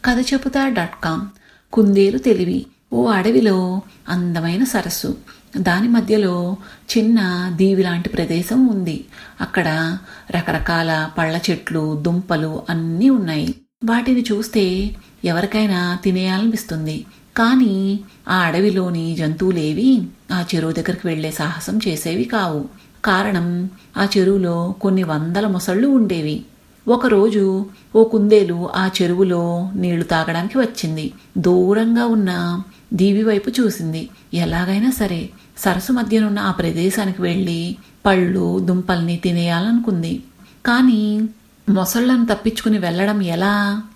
కథ చెబుతా dot com కుందేలు తెలివి ఓ అడవిలో అందమైన సరస్సు దాని మధ్యలో చిన్న దీవి లాంటి ప్రదేశం ఉంది అక్కడ రకరకాల పళ్ళ చెట్లు దుంపలు అన్నీ ఉన్నాయి వాటిని చూస్తే ఎవరికైనా తినేయాలనిపిస్తుంది కానీ ఆ అడవిలోని జంతువులేవి ఆ చెరువు దగ్గరికి వెళ్లే సాహసం చేసేవి కావు కారణం ఆ చెరువులో కొన్ని వందల మొసళ్ళు ఉండేవి ఒకరోజు ఓ కుందేలు ఆ చెరువులో నీళ్లు తాగడానికి వచ్చింది దూరంగా ఉన్న దీవి వైపు చూసింది ఎలాగైనా సరే సరస్సు మధ్యనున్న ఆ ప్రదేశానికి వెళ్ళి పళ్ళు దుంపల్ని తినేయాలనుకుంది కానీ మొసళ్లను తప్పించుకుని వెళ్ళడం ఎలా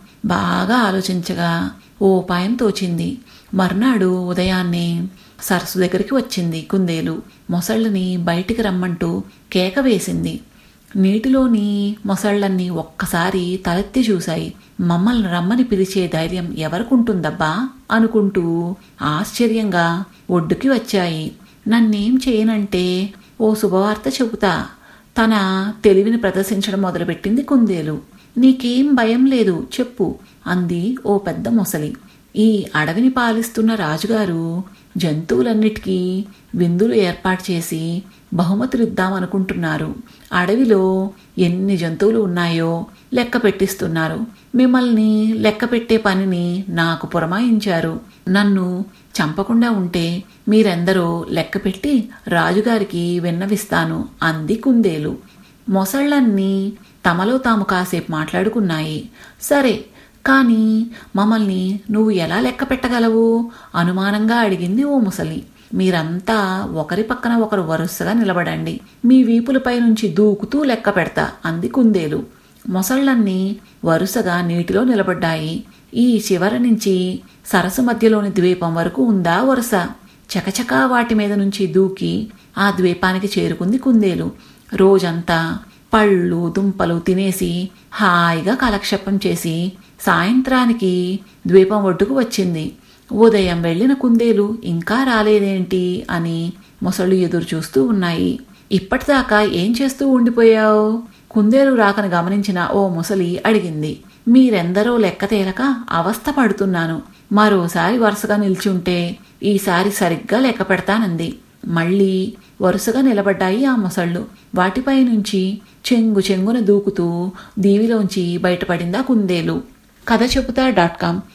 బాగా ఆలోచించగా ఓ ఉపాయం తోచింది మర్నాడు ఉదయాన్నే సరస్సు దగ్గరికి వచ్చింది కుందేలు మొసళ్ళని బయటికి రమ్మంటూ కేక వేసింది నీటిలోని మొసళ్ళన్నీ ఒక్కసారి తలెత్తి చూశాయి మమ్మల్ని రమ్మని పిలిచే ధైర్యం ఎవరికుంటుందబ్బా అనుకుంటూ ఆశ్చర్యంగా ఒడ్డుకి వచ్చాయి నన్నేం చేయనంటే ఓ శుభవార్త చెబుతా తన తెలివిని ప్రదర్శించడం మొదలుపెట్టింది కుందేలు నీకేం భయం లేదు చెప్పు అంది ఓ పెద్ద మొసలి ఈ అడవిని పాలిస్తున్న రాజుగారు జంతువులన్నిటికీ విందులు ఏర్పాటు చేసి బహుమతులు ఇద్దామనుకుంటున్నారు అడవిలో ఎన్ని జంతువులు ఉన్నాయో లెక్క పెట్టిస్తున్నారు మిమ్మల్ని లెక్క పెట్టే పనిని నాకు పురమాయించారు నన్ను చంపకుండా ఉంటే మీరెందరో లెక్క పెట్టి రాజుగారికి విన్నవిస్తాను అంది కుందేలు మొసళ్ళన్నీ తమలో తాము కాసేపు మాట్లాడుకున్నాయి సరే కానీ మమ్మల్ని నువ్వు ఎలా లెక్క పెట్టగలవు అనుమానంగా అడిగింది ఓ ముసలి మీరంతా ఒకరి పక్కన ఒకరు వరుసగా నిలబడండి మీ వీపులపై నుంచి దూకుతూ లెక్క పెడతా అంది కుందేలు మొసళ్ళన్నీ వరుసగా నీటిలో నిలబడ్డాయి ఈ చివర నుంచి సరస్సు మధ్యలోని ద్వీపం వరకు ఉందా వరుస చకచకా వాటి మీద నుంచి దూకి ఆ ద్వీపానికి చేరుకుంది కుందేలు రోజంతా పళ్ళు దుంపలు తినేసి హాయిగా కాలక్షేపం చేసి సాయంత్రానికి ద్వీపం ఒడ్డుకు వచ్చింది ఉదయం వెళ్లిన కుందేలు ఇంకా రాలేదేంటి అని మొసళ్ళు ఎదురు చూస్తూ ఉన్నాయి ఇప్పటిదాకా ఏం చేస్తూ ఉండిపోయావు కుందేలు రాకను గమనించిన ఓ ముసలి అడిగింది మీరెందరో లెక్క తేలక అవస్థ పడుతున్నాను మరోసారి వరుసగా నిల్చుంటే ఈసారి సరిగ్గా లెక్క పెడతానంది మళ్ళీ వరుసగా నిలబడ్డాయి ఆ మొసళ్ళు వాటిపై నుంచి చెంగు చెంగున దూకుతూ దీవిలోంచి బయటపడిందా కుందేలు కథ చెబుతా డాట్ కామ్